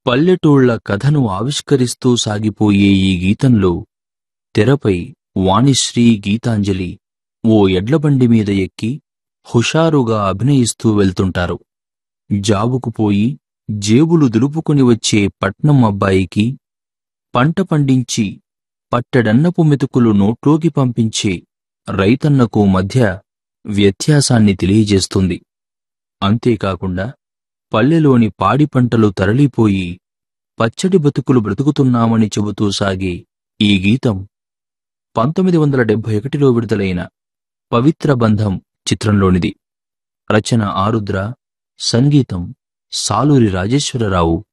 పల్లెటూళ్ల కథను ఆవిష్కరిస్తూ సాగిపోయే ఈ గీతంలో తెరపై వాణిశ్రీ గీతాంజలి ఓ ఎడ్లబండి మీద ఎక్కి హుషారుగా అభినయిస్తూ వెళ్తుంటారు జాబుకు పోయి జేబులు దులుపుకుని వచ్చే పట్నం అబ్బాయికి పంట పండించి పట్టెడన్నపు మెతుకులు నోట్లోకి పంపించే రైతన్నకు మధ్య వ్యత్యాసాన్ని తెలియజేస్తుంది అంతేకాకుండా పల్లెలోని పాడి పంటలు తరలిపోయి పచ్చడి బతుకులు బ్రతుకుతున్నామని చెబుతూ సాగే ఈ గీతం పంతొమ్మిది వందల డెబ్బై ఒకటిలో విడుదలైన పవిత్ర బంధం చిత్రంలోనిది రచన ఆరుద్ర సంగీతం సాలూరి రాజేశ్వరరావు